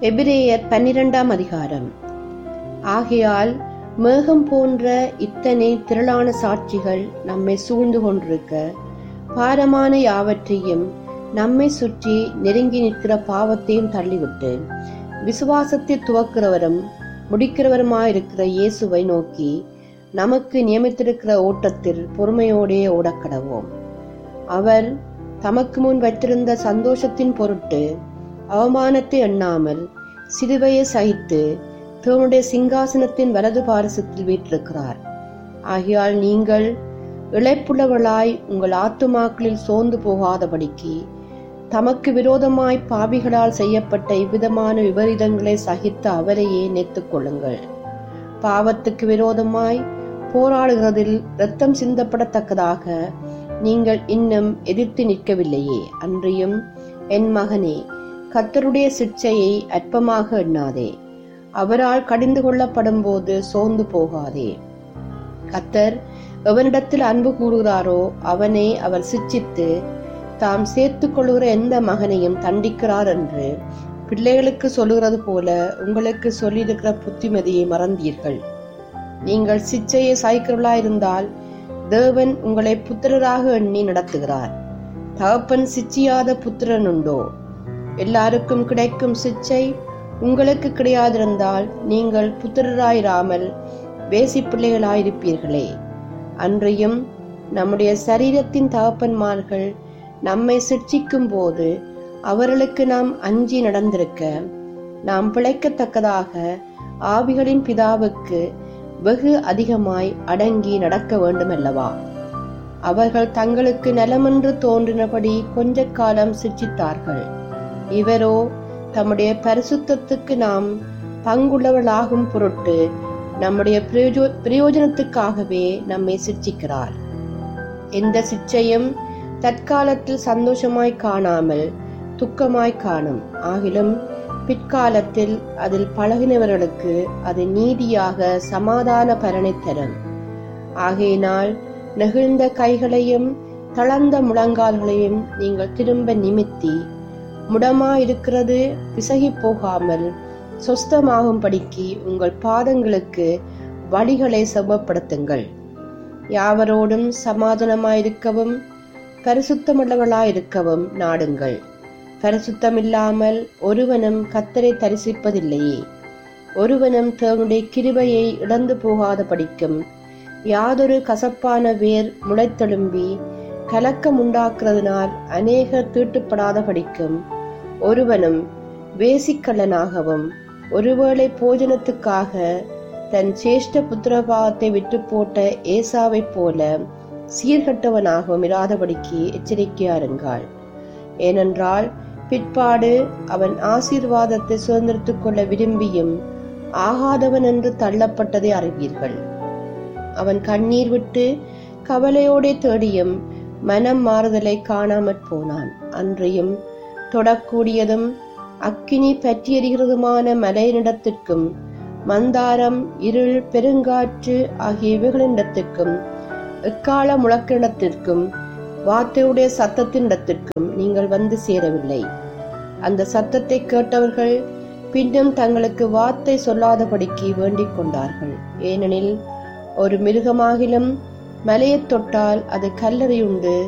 எபிரேயர் பன்னிரெண்டாம் அதிகாரம் ஆகையால் மேகம் போன்ற இத்தனை திரளான சாட்சிகள் நம்மை சூழ்ந்து கொண்டிருக்க பாரமான யாவற்றையும் நம்மை சுற்றி நெருங்கி நிற்கிற பாவத்தையும் தள்ளிவிட்டு விசுவாசத்தை துவக்கிறவரும் முடிக்கிறவருமாயிருக்கிற இயேசுவை நோக்கி நமக்கு நியமித்திருக்கிற ஓட்டத்தில் பொறுமையோடே ஓடக்கடவோம் அவர் தமக்கு முன் வைத்திருந்த சந்தோஷத்தின் பொருட்டு அவமானத்தை எண்ணாமல் சிலுவையை சகித்து தேவனுடைய சிங்காசனத்தின் வலது பாரசத்தில் வீற்றிருக்கிறார் ஆகையால் நீங்கள் இழைப்புள்ளவர்களாய் உங்கள் ஆத்துமாக்களில் சோர்ந்து போகாதபடிக்கு தமக்கு விரோதமாய் பாவிகளால் செய்யப்பட்ட இவ்விதமான விபரீதங்களை சகித்த அவரையே நெத்துக் கொள்ளுங்கள் பாவத்துக்கு விரோதமாய் போராடுகிறதில் இரத்தம் சிந்தப்படத்தக்கதாக நீங்கள் இன்னும் எதிர்த்து நிற்கவில்லையே அன்றியும் என் மகனே கத்தருடைய சிற்சையை அற்பமாக எண்ணாதே அவரால் கடிந்து கொள்ளப்படும் போது சோர்ந்து போகாதே கத்தர் எவனிடத்தில் அன்பு கூறுகிறாரோ அவனை அவர் சிச்சித்து தாம் சேர்த்துக் கொள்கிற எந்த மகனையும் தண்டிக்கிறார் என்று பிள்ளைகளுக்கு சொல்லுகிறது போல உங்களுக்கு சொல்லியிருக்கிற புத்திமதியை மறந்தீர்கள் நீங்கள் சிச்சையை சாய்க்கிறவர்களாயிருந்தால் தேவன் உங்களை புத்திரராக எண்ணி நடத்துகிறார் தகப்பன் சிச்சியாத புத்திரன் உண்டோ எல்லாருக்கும் கிடைக்கும் சிச்சை உங்களுக்கு கிடையாதிருந்தால் நீங்கள் புத்திரராயிராமல் வேசி பிள்ளைகளாயிருப்பீர்களே அன்றையும் நம்முடைய சரீரத்தின் தகப்பன்மார்கள் நம்மை சிற்சிக்கும் போது அவர்களுக்கு நாம் அஞ்சி நடந்திருக்க நாம் பிழைக்கத்தக்கதாக ஆவிகளின் பிதாவுக்கு வெகு அதிகமாய் அடங்கி நடக்க வேண்டுமல்லவா அவர்கள் தங்களுக்கு நலமென்று தோன்றினபடி கொஞ்ச காலம் சிர்ச்சித்தார்கள் இவரோ தம்முடைய பரிசுத்தத்துக்கு நாம் பங்குள்ளவர்களாகும் பொருட்டு நம்முடைய பிரயோஜோ பிரயோஜனத்துக்காகவே நம்மை சிர்ச்சிக்கிறார் எந்த சிற்சையும் தற்காலத்தில் சந்தோஷமாய் காணாமல் துக்கமாய் காணும் ஆகிலும் பிற்காலத்தில் அதில் பழகினவர்களுக்கு அது நீதியாக சமாதான பலனை தரும் ஆகையினால் நெகிழ்ந்த கைகளையும் தளர்ந்த முழங்கால்களையும் நீங்கள் திரும்ப நிமித்தி முடமாயிருக்கிறது பிசகி போகாமல் சொஸ்தமாகும்படிக்கு உங்கள் பாதங்களுக்கு வழிகளை செவ்வப்படுத்துங்கள் யாவரோடும் சமாதானமாயிருக்கவும் பரிசுத்தமுள்ளவர்களாயிருக்கவும் நாடுங்கள் பரிசுத்தமில்லாமல் ஒருவனும் கத்தரை தரிசிப்பதில்லையே ஒருவனும் தன்னுடைய கிருபையை இழந்து போகாத படிக்கும் யாதொரு கசப்பான வேர் முளைத்தெழும்பி கலக்கம் உண்டாக்குறதுனால் அநேக தீட்டுப்படாத படிக்கும் ஒருவனும் வேசிக்கல்லனாகவும் ஒருவேளை போஜனத்துக்காக தன் சேஷ்ட புத்திரபாவத்தை விட்டு போட்ட ஏசாவைப் போல சீர்கட்டவனாகவும் இராதபடிக்கு எச்சரிக்கையாருங்கள் ஏனென்றால் பிற்பாடு அவன் ஆசீர்வாதத்தை சுதந்திரத்துக் கொள்ள விரும்பியும் ஆகாதவன் என்று தள்ளப்பட்டதை அறிவீர்கள் அவன் கண்ணீர் விட்டு கவலையோடே தேடியும் மனம் மாறுதலை காணாமற் போனான் அன்றையும் தொடக்கூடியதும் அக்கினி பற்றியறிகிறதுமான மலையினிடத்திற்கும் மந்தாரம் இருள் பெருங்காற்று ஆகிய இவைகளிடத்திற்கும் எக்கால முழக்கிடத்திற்கும் வார்த்தையுடைய சத்தத்தினிடத்திற்கும் நீங்கள் வந்து சேரவில்லை அந்த சத்தத்தை கேட்டவர்கள் பின்னும் தங்களுக்கு வார்த்தை சொல்லாதபடிக்கு வேண்டிக் கொண்டார்கள் ஏனெனில் ஒரு மிருகமாகிலும் மலையைத் தொட்டால் அது கல்லறையுண்டு